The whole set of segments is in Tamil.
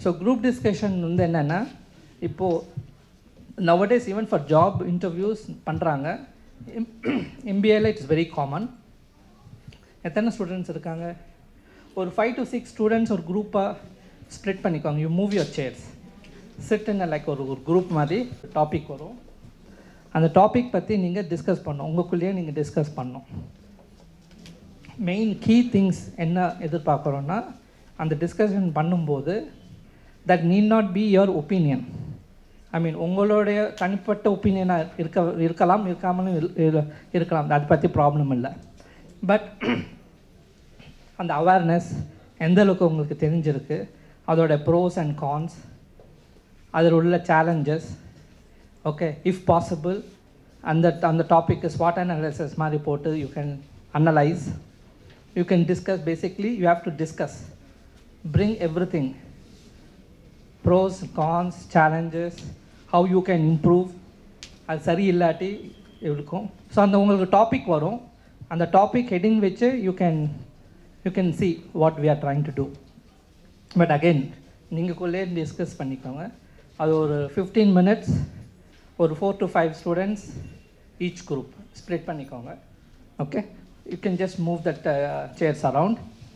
ஸோ குரூப் டிஸ்கஷன் வந்து என்னென்னா இப்போது nowadays even for job interviews பண்ணுறாங்க எம்பிஏல இட்ஸ் வெரி காமன் எத்தனை ஸ்டூடெண்ட்ஸ் இருக்காங்க ஒரு ஃபைவ் டு சிக்ஸ் ஸ்டூடெண்ட்ஸ் ஒரு குரூப்பாக ஸ்ப்ளிட் பண்ணிக்கோங்க யூ மூவ் யுவர் சேர்ஸ் சிட்டுன்னு லைக் ஒரு ஒரு குரூப் மாதிரி டாபிக் வரும் அந்த டாபிக் பற்றி நீங்கள் டிஸ்கஸ் பண்ணணும் உங்களுக்குள்ளேயே நீங்கள் டிஸ்கஸ் பண்ணணும் மெயின் கீ திங்ஸ் என்ன எதிர்பார்க்குறோன்னா அந்த டிஸ்கஷன் பண்ணும்போது that need not be your opinion I mean உங்களுடைய தனிப்பட்ட ஒப்பீனியனாக இருக்க இருக்கலாம் இருக்காமலும் இரு- இரு- இருக்கலாம் அதை பற்றி ப்ராப்ளம் இல்லை பட் அந்த அவேர்னஸ் எந்த அளவுக்கு உங்களுக்கு தெரிஞ்சிருக்கு அதோட ப்ரோஸ் அண்ட் கான்ஸ் அதில் உள்ள சேலஞ்சஸ் ஓகே இஃப் பாசிபிள் அந்த அந்த டாபிக் ஸ்பாட் அனாலிசிஸ் மாதிரி போட்டு you can analyse you can discuss basically you have to discuss bring everything pros cons challenges how you can improve அது சரி இல்லாட்டி இருக்கும் ஸோ அந்த உங்களுக்கு டாபிக் வரும் அந்த டாபிக் ஹெட்டிங் வச்சு you can you can see what we are trying to do but again நீங்களுக்குள்ளே டிஸ்கஸ் பண்ணிக்கோங்க அது ஒரு ஃபிஃப்டீன் மினிட்ஸ் ஒரு four to five students each group split பண்ணிக்கோங்க okay you can just move that chairs around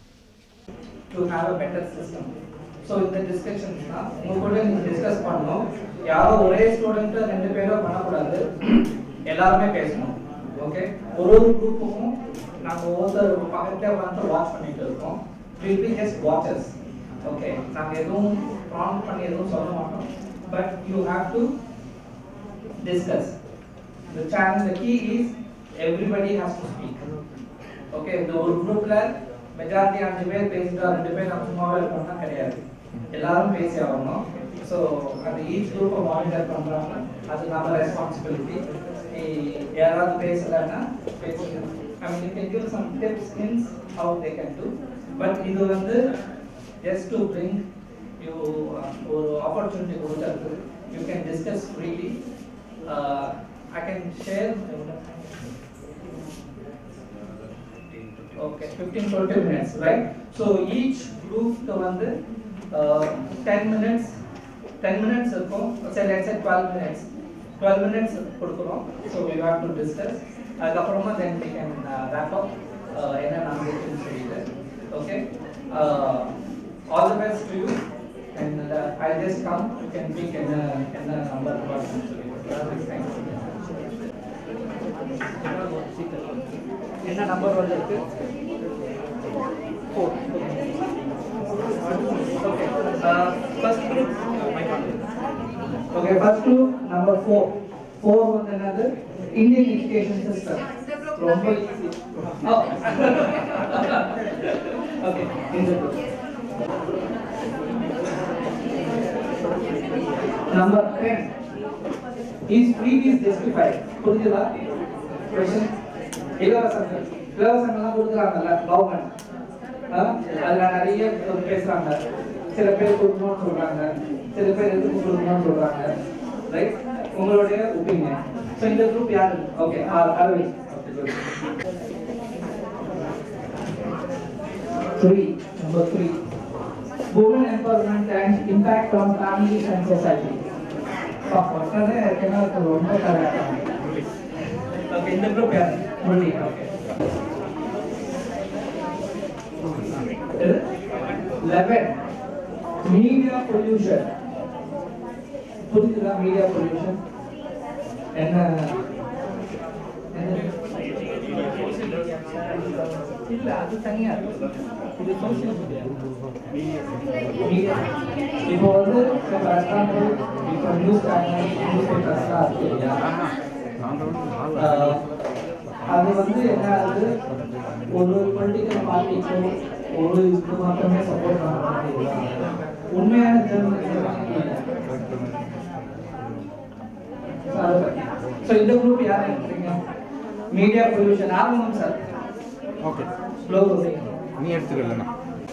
to have a better system so இந்த டிஸ்கஷன்ஸ் தான் உங்க கூட நீங்க டிஸ்கஸ் பண்ணணும் யாரோ ஒரே ஸ்டூடெண்ட் ரெண்டு பேரும் பண்ணக்கூடாது எல்லாருமே பேசணும் ஓகே ஒரு ஒரு குரூப்புக்கும் நாங்கள் ஒவ்வொருத்தர் பக்கத்தே வந்து வாட்ச் பண்ணிட்டு இருக்கோம் will be just watches okay நாங்கள் எதுவும் ப்ராம்ப்ட் பண்ணி எதுவும் சொல்ல மாட்டோம் but you have to discuss the challenge the key is everybody has to speak okay இந்த ஒரு குரூப்ல மெஜாரிட்டி அஞ்சு பேர் பேசிட்டா ரெண்டு பேர் நம்ம சும்மாவே இருக்கோம்னா கிடையாது எல்லாரும் பேசி ஆகணும் ஸோ அந்த ஈச் குரூப்பை மானிட்டர் பண்றாங்க அது நம்ம ரெஸ்பான்சிபிலிட்டி யாராவது பேசலைன்னா பேசுங்க I mean you can give some tips hints how they can do but இது வந்து ஜஸ்ட் டு பிரிங் யூ ஒரு ஆப்பர்ச்சுனிட்டி கொடுத்துருக்கு you can discuss freely I can share Okay, 15 20 minutes, right? So each group க்கு வந்து uh, 10 minutes 10 minutes இருக்கும் say let's say 12 minutes 12 minutes கொடுக்குறோம் so we have to discuss அதுக்கப்புறமா then we can uh, wrap up uh, என்ன நடந்துச்சுன்னு சொல்லிட்டு okay uh, all the best to you and uh, I'll just come you can pick என்ன என்ன நம்பர் சொல்லிட்டு thank you என்ன நம்பர் வந்திருக்கு four okay first group okay first group number four four வந்து என்னது இந்தியன் எஜுகேஷன் சிஸ்டம் ரொம்ப ஈஸி ஓகே இந்த group. Number ten is previous justified புரிஞ்சுதா கொஸ்டின் இலவசங்கள் இலவசங்கள்லாம் கொடுக்குறாங்கல்ல கவர்மெண்ட் அதுல நிறைய பேர் பேசுறாங்க சில பேர் கொடுக்கணும்னு சொல்றாங்க சில பேர் எதுக்கு கொடுக்கணும்னு சொல்றாங்க ரைட் உங்களுடைய ஒப்பீனியன் ஸோ இந்த குரூப் யாரு okay Aravind three number three women empowerment and impact on families and society. பக்கத்துல ஏற்கனவே அது ரொம்ப கரெக்டாக ஓகே இந்த குரூப் யார் Murali okay eleven media pollution புரிஞ்சுதா மீடியா பொல்யூஷன் என்ன என்ன? இல்ல அது தனியா இருக்கு இது சோசியல் மீடியா இப்போ வந்து ஃபார் எக்ஸாம்பிள் இப்போ நியூஸ் சேனல் நியூஸ் பேப்பர்ஸ்லாம் இருக்கு இல்லையா ஆஹ், அது வந்து என்ன ஆகுது ஒரு பொலிட்டிக்கல் பார்ட்டிக்கும் ஒரு இதுக்கு மட்டுமே சப்போர்ட் பண்ண மாட்டேங்கிறாங்க உண்மையான ஸோ இந்த குரூப் யார் எடுக்கிறீங்க மீடியா பொல்யூஷன் ஆரம்பம் சார் ஓகே ஸ்லோ நீ எடுத்துக்கலண்ணா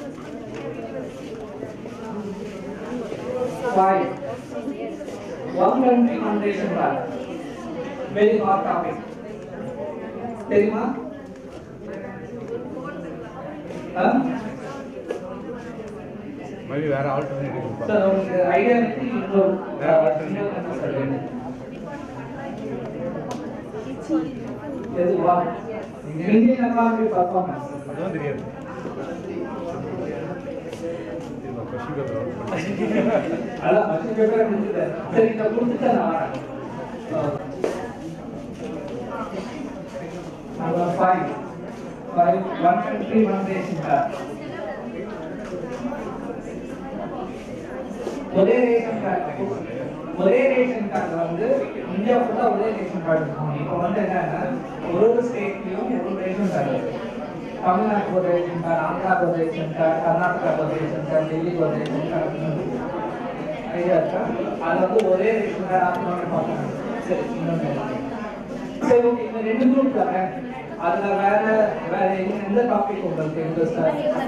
Five. One country foundation plan. Very hot topic. தெரியுமா ஆ? மேபி வேற ஆல்டர்னேட்டிவ் சார் உங்களுக்கு ஐடியா இருக்கு இன்னொரு வேற alternate. சார் வேணும் எதுவா இந்தியன் எக்கானமி பர்ஃபார்மன்ஸ் அதுவும் தெரியாது கொஸ்டின் பேப்பர் அதான் ஃபர்ஸ்ட் பேப்பரே முடிச்சுட்டேன் சரி இதை கொடுத்துட்டு நான் வரேன் number five five one country one ration card ஒரே ரேஷன் கார்டு ஒரே ரேஷன் கார்டு வந்து இந்தியா ஃபுல்லா ஒரே ரேஷன் கார்டு இருக்கும் இப்போ வந்து என்னன்னா ஒரு ஒரு ஸ்டேட்லயும் ஒரு ஒரு ரேஷன் கார்டு இருக்கு தமிழ்நாட்டுக்கு ஒரு ரேஷன் கார்டு ஆந்திராக்கு ஒரு ரேஷன் கார்டு கர்நாடகாக்கு ஒரு ரேஷன் கார்டு டெல்லிக்கு ஒரு ரேஷன் கார்டு ஐடியா இருக்கா அது வந்து ஒரே ரேஷன் கார்டு ஆக்கணும்னு பார்க்கணும் சரி இன்னொன்று சரி ஓகே இந்த ரெண்டு குரூப் தானே அதுல வேற வேற எந்த- எந்த டாபிக் உங்களுக்கு இன்ட்ரெஸ்டா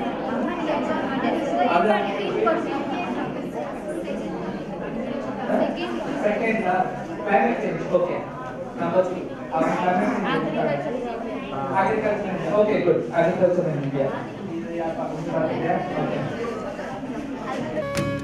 second climate change okay number 3 climate change agriculture okay good agriculture in India okay